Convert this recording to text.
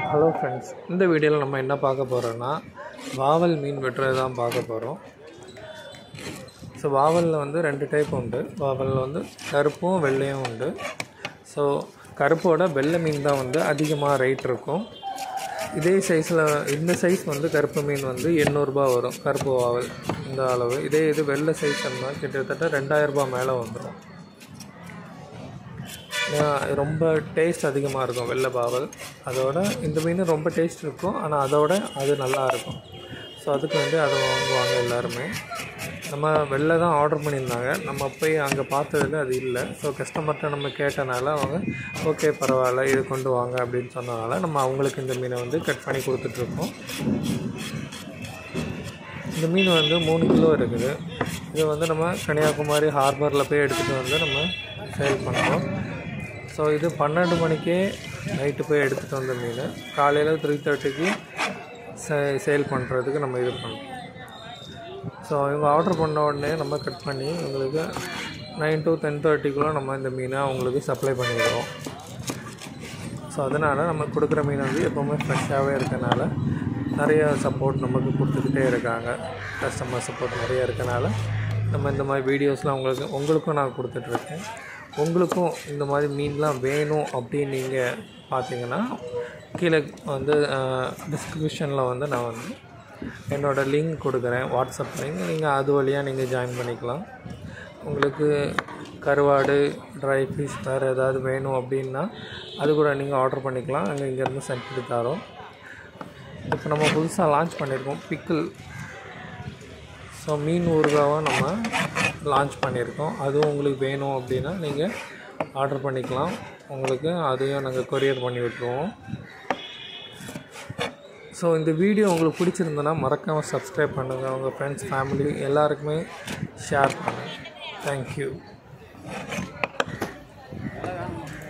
hello friends இந்த வீடியோவில் நம்ம என்ன பார்க்க போகிறோன்னா வாவல் மீன் வெட்டுறது தான் பார்க்க போகிறோம் ஸோ வாவலில் வந்து ரெண்டு டைப் உண்டு வாவலில் வந்து கருப்பும் வெள்ளையும் உண்டு ஸோ கருப்போட வெள்ளை மீன் தான் வந்து அதிகமாக ரேட் இருக்கும் இதே சைஸில் இந்த சைஸ் வந்து கருப்பு மீன் வந்து எண்ணூறுரூபா வரும் கருப்பு வாவல் இந்த அளவு இதே இது வெள்ளை சைஸ்னா கிட்டத்தட்ட ரெண்டாயிரரூபா மேலே வந்துடும் ஏன்னா, ரொம்ப டேஸ்ட் அதிகமாக இருக்கும் வெள்ளை பாவல் அதோட இந்த மீன் ரொம்ப டேஸ்ட் இருக்கும் ஆனால் அதோட அது நல்லா இருக்கும் ஸோ அதுக்கு வந்து அதை வாங்குவாங்க எல்லாருமே நம்ம வெளில தான் ஆர்டர் பண்ணியிருந்தாங்க நம்ம போய் அங்கே பார்த்ததுல அது இல்லை ஸோ கஸ்டமர்கிட்ட நம்ம கேட்டனால அவங்க ஓகே பரவாயில்ல இது கொண்டு வாங்க அப்படின்னு சொன்னனால நம்ம அவங்களுக்கு இந்த மீனை வந்து கட் பண்ணி கொடுத்துட்ருக்கோம் இந்த மீன் வந்து மூணு கிலோ இருக்குது இது வந்து நம்ம கன்னியாகுமரி ஹார்பரில் போய் எடுத்துகிட்டு வந்து நம்ம சேல் பண்ணுறோம் ஸோ இது பன்னெண்டு மணிக்கே நைட்டு போய் எடுத்துகிட்டு வந்த மீன் காலையில் த்ரீ தேர்ட்டிக்கு சே சேல் பண்ணுறதுக்கு நம்ம இது பண்ணுறோம் ஸோ இவங்க ஆர்டர் பண்ண உடனே நம்ம கட் பண்ணி உங்களுக்கு நைன் டு டென் தேர்ட்டிக்குள்ளே நம்ம இந்த மீனை அவங்களுக்கு சப்ளை பண்ணிடுறோம் ஸோ அதனால் நம்ம கொடுக்குற மீன் வந்து எப்போவுமே ஃப்ரெஷ்ஷாகவே இருக்கனால நிறைய சப்போர்ட் நமக்கு கொடுத்துக்கிட்டே இருக்காங்க கஸ்டமர் சப்போர்ட் நிறைய இருக்கனால நம்ம இந்த மாதிரி வீடியோஸ்லாம் உங்களுக்கு உங்களுக்கும் நான் கொடுத்துட்ருக்கேன் உங்களுக்கும் இந்த மாதிரி மீன்லாம் வேணும் அப்படின்னு நீங்கள் பார்த்தீங்கன்னா கீழே வந்து டிஸ்கிரிப்ஷனில் வந்து நான் வந்து என்னோடய லிங்க் கொடுக்குறேன் வாட்ஸ்அப் லிங்க் நீங்கள் அது வழியாக நீங்கள் ஜாயின் பண்ணிக்கலாம் உங்களுக்கு கருவாடு ட்ரை ஃபிஷ் வேறு ஏதாவது வேணும் அப்படின்னா அது கூட நீங்கள் ஆர்டர் பண்ணிக்கலாம் நாங்கள் இங்கேருந்து சென்ட் பண்ணி தரோம் இப்போ நம்ம புதுசாக லான்ச் பண்ணியிருக்கோம் பிக்கிள் ஸோ மீன் ஊறுகாவும் நம்ம லான்ச் பண்ணியிருக்கோம் அதுவும் உங்களுக்கு வேணும் அப்படின்னா நீங்கள் ஆர்டர் பண்ணிக்கலாம் உங்களுக்கு அதையும் நாங்கள் கொரியர் பண்ணி விட்டுருவோம் ஸோ இந்த வீடியோ உங்களுக்கு பிடிச்சிருந்தனா மறக்காமல் சப்ஸ்கிரைப் பண்ணுங்கள் உங்கள் ஃப்ரெண்ட்ஸ் ஃபேமிலி எல்லாருக்குமே ஷேர் பண்ணுங்கள் தேங்க்யூ